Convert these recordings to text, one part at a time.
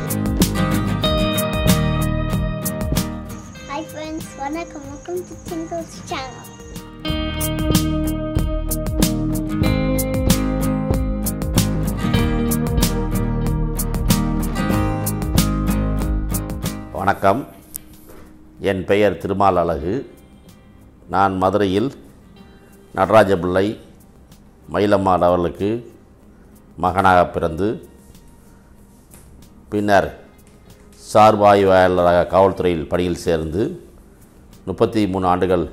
hi friends வணக்கம் welcome to singles channel வணக்கம் என் பெயர் திருமால் அழகு நான் மதுரையில் நடராஜ பிள்ளை மயிலம்மாள் அவர்களுக்கு மகனாக பிறந்து பின்னர் சார்பாய்வாளராக காவல்துறையில் பணியில் சேர்ந்து முப்பத்தி மூணு ஆண்டுகள்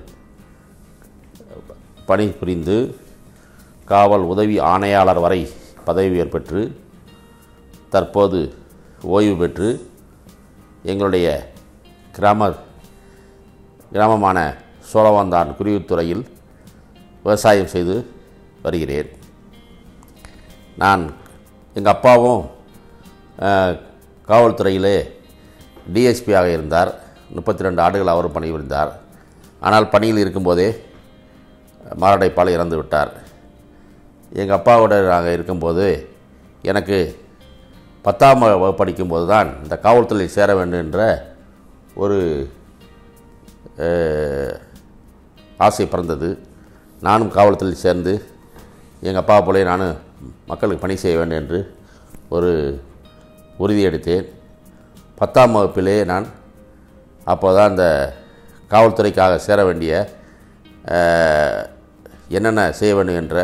பணிபுரிந்து காவல் உதவி ஆணையாளர் வரை பதவி உயர்வு பெற்று தற்போது ஓய்வு பெற்று எங்களுடைய கிராம கிராமமான சோழவந்தான் குருவித்துறையில் விவசாயம் செய்து வருகிறேன் நான் எங்கள் அப்பாவும் அஹ், காவல்துறையிலே டிஎஸ்பியாக இருந்தார் முப்பத்தி ரெண்டு ஆண்டுகள் அவர் பணிபுரிந்தார் ஆனால் பணியில் இருக்கும்போதே மாரடைப்பால் இறந்து விட்டார் எங்கள் அப்பாவோட நாங்கள் இருக்கும்போது எனக்கு பத்தாம் வகுப்பு படிக்கும்போது தான் இந்த காவல்துறையில் சேர வேண்டும் என்ற ஒரு அஹ், ஆசை பிறந்தது நானும் காவல்துறையில் சேர்ந்து எங்கள் அப்பா போலே நானும் மக்களுக்கு பணி செய்ய வேண்டும் என்று ஒரு உறுதி எடுத்தேன் பத்தாம் வகுப்பிலே நான் அப்போ தான் இந்த காவல்துறைக்காக சேர வேண்டிய அஹ், என்னென்ன செய்ய வேண்டும் என்ற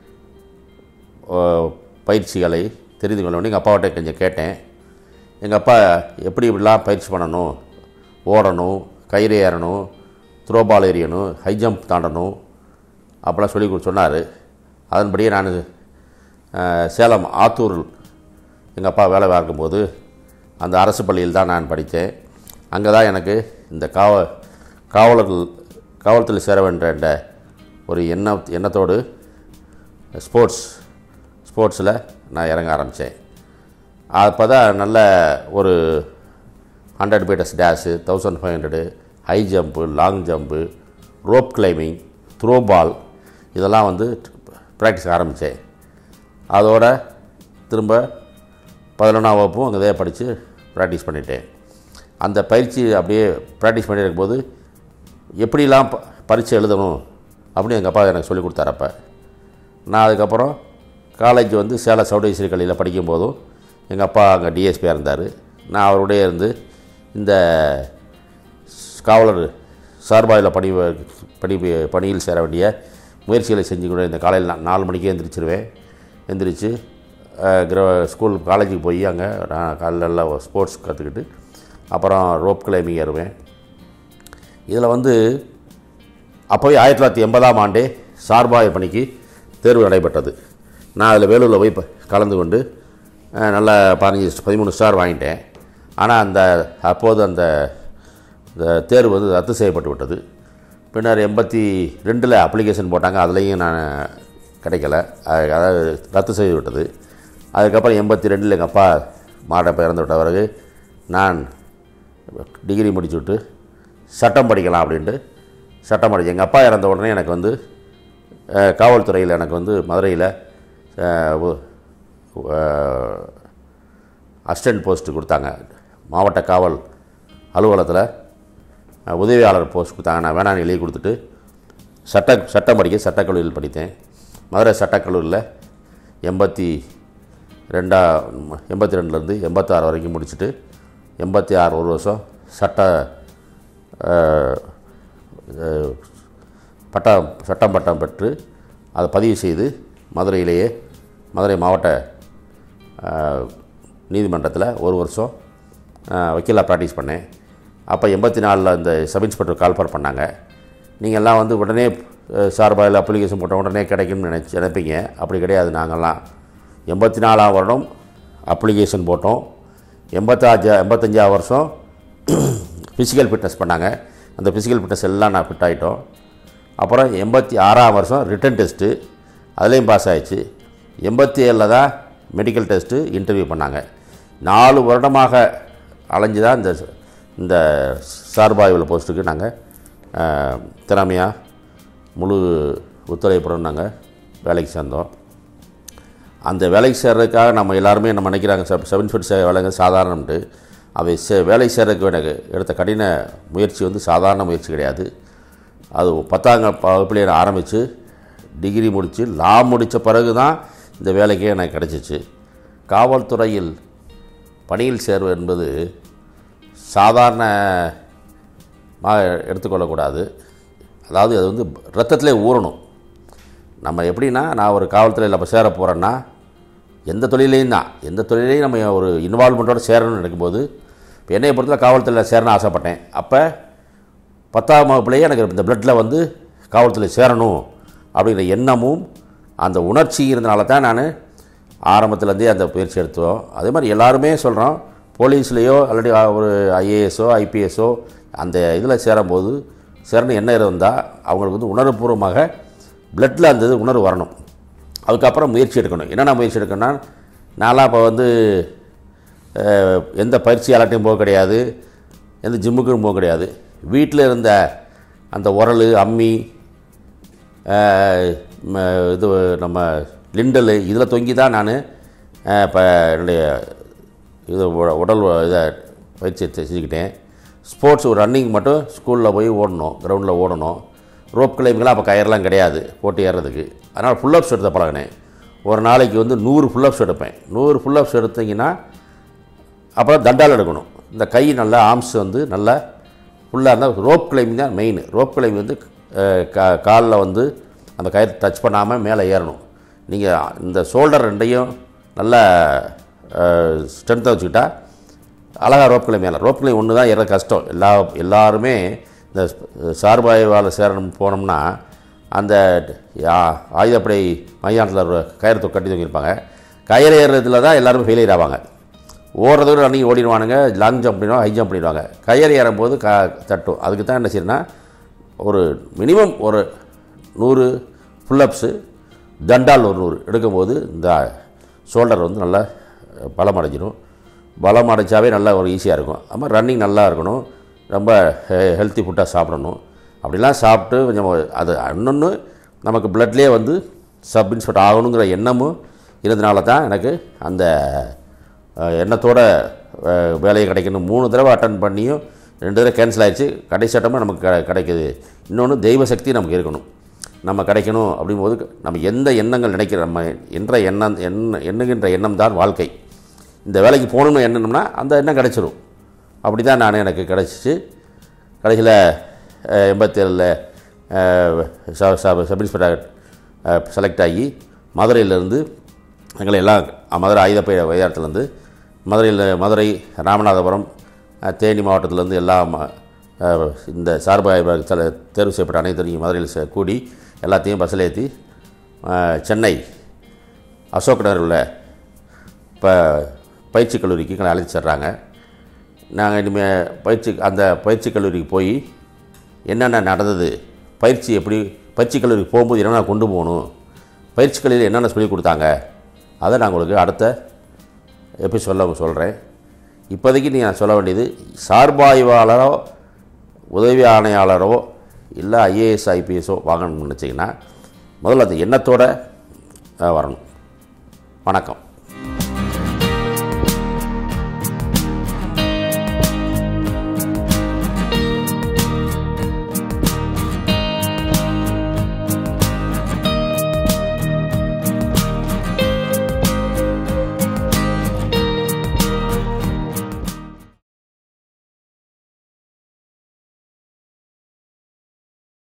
ஓ, பயிற்சிகளை தெரிந்து கொள்ள வேண்டும் எங்கள் அப்பாவிட்ட கொஞ்சம் கேட்டேன் எங்கள் அப்பா எப்படி இப்படிலாம் பயிற்சி பண்ணணும் ஓடணும் கயிறு ஏறணும் த்ரோபால் எறியணும் ஹை ஜம்ப் தாண்டணும் அப்படிலாம் சொல்லி கொடு சொன்னார் அதன்படியே நான் அஹ், சேலம் ஆத்தூர் எங்கள் அப்பா வேலை பார்க்கும்போது அந்த அரசு பள்ளியில் தான் நான் படித்தேன் அங்கே தான் எனக்கு இந்த காவ காவலர்கள் காவல்துறை சேர வேண்டும் என்ற ஒரு எண்ண எண்ணத்தோடு ஸ்போர்ட்ஸ் ஸ்போர்ட்ஸில் நான் இறங்க ஆரம்பித்தேன் அப்போ தான் நல்ல ஒரு hundred metres dash thousand five hundred high jump long jump rope climbing throw ball இதெல்லாம் வந்து ப்ராக்டிஸ் ஆரம்பித்தேன் அதோட திரும்ப பதினொன்றாம் வகுப்பும் அங்கே தான் படித்து ப்ராக்டிஸ் பண்ணிட்டேன் அந்த பயிற்சி அப்படியே ப்ராக்டிஸ் பண்ணிட்டு இருக்கும்போது எப்படிலாம் ப- பரீட்சை எழுதணும் அப்படின்னு எங்கள் அப்பா எனக்கு சொல்லி கொடுத்தாரு அப்போ நான் அதுக்கப்புறம் காலேஜ் வந்து சேலம் சவுடேஸ்வரி கல்வியில் படிக்கும்போதும் எங்கள் அப்பா அங்கே டிஎஸ்பியாக இருந்தார் நான் அவருடைய இருந்து இந்த காவலர் சார்பாயில் பணி பணி பணியில் சேர வேண்டிய முயற்சிகளை செஞ்சு கூட இந்த காலையில் நான் நாலு மணிக்கே எந்திரிச்சிருவேன் எந்திரிச்சு அஹ், கிர ஸ்கூல் காலேஜுக்கு போய் அங்கே நான் காலையில் எல்லாம் ஸ்போர்ட்ஸ் கற்றுக்கிட்டு அப்புறம் ரோப் கிளைம்பிங் ஏறுவேன் இதில் வந்து அப்போவே ஆயிரத்தி தொள்ளாயிரத்தி எண்பதாம் ஆண்டே சார்பாய பணிக்கு தேர்வு நடைபெற்றது நான் அதில் வேலூரில் போய் ப- கலந்து கொண்டு அஹ், நல்ல பதினஞ்சு பதிமூணு ஸ்டார் வாங்கிட்டேன் ஆனால் அந்த அப்போது அந்த இந்த தேர்வு வந்து ரத்து செய்யப்பட்டு விட்டது பின்னர் எண்பத்தி ரெண்டில் அப்ளிகேஷன் போட்டாங்க அதுலேயும் நான் கிடைக்கல அது- அதாவது ரத்து செய்து விட்டது அதுக்கப்புறம் எண்பத்தி ரெண்டில் எங்கள் அப்பா மாடப்ப இறந்து விட்ட பிறகு நான் டிகிரி முடிச்சு விட்டு சட்டம் படிக்கலாம் அப்படின்ட்டு சட்டம் படித்தேன் எங்கள் அப்பா இறந்த உடனே எனக்கு வந்து அஹ், காவல்துறையில் எனக்கு வந்து மதுரையில் அசிஸ்டன்ட் போஸ்ட்டு கொடுத்தாங்க மாவட்ட காவல் அலுவலகத்தில் அஹ், உதவியாளர் போஸ்ட் கொடுத்தாங்க நான் வேணான்னு எழுதி கொடுத்துட்டு சட்ட சட்டம் படிக்க சட்டக்கல்லூரியில் படித்தேன் மதுரை சட்டக்கல்லூரியில் எண்பத்தி ரெண்டா எண்பத்தி ரெண்டுலேருந்து எண்பத்தாறு வரைக்கும் முடிச்சுட்டு எண்பத்தி ஆறு ஒரு வருஷம் சட்ட அஹ், அஹ், பட்டம் சட்டம் பட்டம் பெற்று அதை பதிவு செய்து மதுரையிலேயே மதுரை மாவட்ட நீதிமன்றத்தில் ஒரு வருஷம் வக்கீலாக ப்ராக்டிஸ் பண்ணேன் அப்போ எண்பத்தி நாலில் இந்த சப் இன்ஸ்பெக்டர் கால்ஃபர் பண்ணாங்க நீங்கள் எல்லாம் வந்து உடனே சார்பாயில் அப்ளிகேஷன் போட்ட உடனே கிடைக்கும்னு நினச்சி நினைப்பீங்க அப்படி கிடையாது நாங்கள்லாம் எண்பத்தி நாலாம் வருடம் அப்ளிகேஷன் போட்டோம் எண்பத்தாஞ்சா எண்பத்தஞ்சாவது வருஷம் ஃபிசிக்கல் ஃபிட்னஸ் பண்ணாங்க அந்த ஃபிசிக்கல் ஃபிட்னஸ் எல்லாம் நான் ஃபிட் ஆகிட்டோம் அப்புறம் எண்பத்தி ஆறாம் வருஷம் ரிட்டன் டெஸ்ட்டு அதுலேயும் பாஸ் ஆயிடுச்சு எண்பத்தி ஏழில் தான் மெடிக்கல் டெஸ்ட்டு இன்டர்வியூ பண்ணாங்க நாலு வருடமாக அலைஞ்சு தான் இந்த இந்த சார்பாய்வில் போஸ்ட்டுக்கு நாங்கள் திறமையாக முழு ஒத்துழைப்புடன் நாங்கள் வேலைக்கு சேர்ந்தோம் அந்த வேலைக்கு சேர்றதுக்காக நம்ம எல்லாருமே நம்ம நினைக்கிறாங்க சப் சப் இன்ஸ்பெக்டர் வேலைங்க சாதாரணம்ட்டு அவை சே வேலை சேர்றதுக்கு எனக்கு எடுத்த கடின முயற்சி வந்து சாதாரண முயற்சி கிடையாது அது பத்தாங்க வகுப்பிலே ஆரம்பித்து டிகிரி முடித்து லா முடித்த பிறகு தான் இந்த வேலைக்கே எனக்கு கிடச்சிச்சு காவல்துறையில் பணியில் சேர்வு என்பது சாதாரணமாக எடுத்துக்கொள்ளக்கூடாது அதாவது அது வந்து ரத்தத்திலே ஊறணும் நம்ம எப்படின்னா நான் ஒரு காவல்துறையில் இப்போ சேர போகிறேன்னா எந்த தொழிலையும் தான் எந்த தொழிலையும் நம்ம ஒரு இன்வால்மெண்ட்டோட சேரணும்னு நினைக்கும்போது இப்போ என்னைய பொறுத்தல காவல்துறையில் சேரணும்னு ஆசைப்பட்டேன் அப்போ பத்தாம் வகுப்புலேயே எனக்கு இந்த பிளட்டில் வந்து காவல்துறையில் சேரணும் அப்படிங்கிற எண்ணமும் அந்த உணர்ச்சி இருந்தனால தான் நான் ஆரம்பத்துலேருந்தே அந்த பயிற்சி எடுத்தோம் அதே மாதிரி எல்லாருமே சொல்கிறோம் போலீஸ்லேயோ அல்லது ஒரு ஐஏஎஸோ ஐபிஎஸோ அந்த இதில் சேரும்போது சேரணும் என்ன இருந்தால் அவங்களுக்கு வந்து உணர்வுபூர்வமாக பிளட்டில் அந்த இது உணர்வு வரணும் அதுக்கப்புறம் முயற்சி எடுக்கணும் என்னென்ன முயற்சி எடுக்கணும்னா நான்லாம் இப்போ வந்து அஹ், எந்த பயிற்சியாளர்ட்டையும் போக கிடையாது எந்த ஜிம்முக்கும் போக கிடையாது வீட்டில் இருந்த அந்த உரல் அம்மி அஹ், ம- இது நம்ம லிண்டல் இதில் தொங்கி தான் நான் இப்போ என்னுடைய இது உ- உடல் இதை பயிற்சி செஞ்சுக்கிட்டேன் ஸ்போர்ட்ஸ் ஒரு ரன்னிங் மட்டும் ஸ்கூலில் போய் ஓடணும் கிரவுண்டில் ஓடணும் ரோப் கிளைம்பிங்லாம் அப்போ கயிறெல்லாம் கிடையாது போட்டி ஏறுறதுக்கு அதனால் ஃபுல்லப்ஸ் எடுத்த பழகினேன் ஒரு நாளைக்கு வந்து நூறு ஃபுல்லப்ஸ் எடுப்பேன் நூறு ஃபுல்லப்ஸ் எடுத்தீங்கன்னா அப்புறம் தண்டால் எடுக்கணும் இந்த கை நல்லா ஆர்ம்ஸ் வந்து நல்லா ஃபுல்லாக இருந்தால் ரோப் கிளைம்பிங் தான் மெயின் ரோப் கிளைம்பிங் வந்து அஹ், கா காலில் வந்து அந்த கயிறு டச் பண்ணாமல் மேலே ஏறணும் நீங்கள் இந்த ஷோல்டர் ரெண்டையும் நல்லா ஸ்ட்ரென்த்தை வச்சுக்கிட்டா அழகாக ரோப் கிளைம் ஏறலாம் ரோப் கிளைம் ஒன்று தான் ஏற கஷ்டம் எல்லா எல்லாருமே இந்த சார்பாய்வால் சேரணும் போனோம்னா அந்த யா- ஆயுதப்படை மைதானத்தில் கயிறு தொ- கட்டி தூங்கியிருப்பாங்க கயிறு ஏறுறதுல தான் எல்லாருமே ஃபெயிலியர் ஆவாங்க ஓடுறதோட ரன்னிங் ஓடிடுவானுங்க லாங் ஜம்ப் பண்ணிடுவாங்க ஹை ஜம்ப் பண்ணிடுவாங்க கயிறு ஏறும்போது க தட்டும் அதுக்கு தான் என்ன செய்யணும்னா ஒரு மினிமம் ஒரு நூறு புல்லப்ஸு தண்டால் ஒரு நூறு எடுக்கும்போது இந்த ஷோல்டர் வந்து நல்லா பலம் அடைஞ்சிடும் பலம் அடைச்சாவே நல்லா ஒரு ஈஸியாக இருக்கும் அது மாதிரி ரன்னிங் நல்லா இருக்கணும் ரொம்ப ஹெல்த்தி ஃபுட்டாக சாப்பிடணும் அப்படிலாம் சாப்பிட்டு கொஞ்சம் அது இன்னொன்று நமக்கு பிளட்லேயே வந்து சப் இன்ஸ்பெக்டர் ஆகணுங்கிற எண்ணமும் இருந்தனால தான் எனக்கு அந்த அஹ், எண்ணத்தோட அஹ், வேலையை கிடைக்கணும் மூணு தடவை அட்டன் பண்ணியும் ரெண்டு தடவை கேன்சல் ஆயிடுச்சு கடைசி சட்டமாக நமக்கு க கிடைக்குது இன்னொன்று தெய்வ சக்தி நமக்கு இருக்கணும் நம்ம கிடைக்கணும் அப்படிங்கும்போது நம்ம எந்த எண்ணங்கள் நினைக்கிற நம்ம என்ற எண்ணம் எண்ண எண்ணுகின்ற எண்ணம் தான் வாழ்க்கை இந்த வேலைக்கு போகணும்னு எண்ணணும்னா அந்த எண்ணம் கிடச்சிரும் அப்படி தான் நான் எனக்கு கிடச்சிச்சு கடைசியில் எண்பத்தேழில் சப் இன்ஸ்பெக்டர் செலக்ட் ஆகி மதுரையிலேருந்து எங்களை எல்லாம் அஹ், மதுரை ஆயுதப்படை வையாரத்துலேருந்து மதுரையில் மதுரை ராமநாதபுரம் அஹ், தேனி மாவட்டத்திலேருந்து எல்லா ம- அஹ், இந்த சார்பு ஆய்வாளர் செல- தேர்வு செய்யப்பட்ட அனைத்தையும் மதுரையில் சே- கூடி எல்லாத்தையும் பஸ்ஸில் ஏற்றி அஹ், சென்னை அசோக் நகரில் உள்ள இப்போ பயிற்சி கல்லூரிக்கு எங்களை அழைச்சி செல்கிறாங்க நாங்கள் இனிமேல் பயிற்சி அந்த பயிற்சி கல்லூரிக்கு போய் என்னென்ன நடந்தது பயிற்சி எப்படி பயிற்சி கல்லூரிக்கு போகும்போது என்னென்ன கொண்டு போகணும் பயிற்சி கல்லூரியில் என்னென்ன சொல்லி கொடுத்தாங்க அதை நான் உங்களுக்கு அடுத்த எபிசோடில் சொல்கிறேன் இப்போதைக்கு நீங்கள் சொல்ல வேண்டியது சார்பாய்வாளரோ உதவி ஆணையாளரோ இல்லை ஐஏஎஸ் ஐபிஎஸோ வாங்கணும்னு நினச்சிங்கன்னா முதல்ல அந்த எண்ணத்தோட அஹ், வரணும் வணக்கம்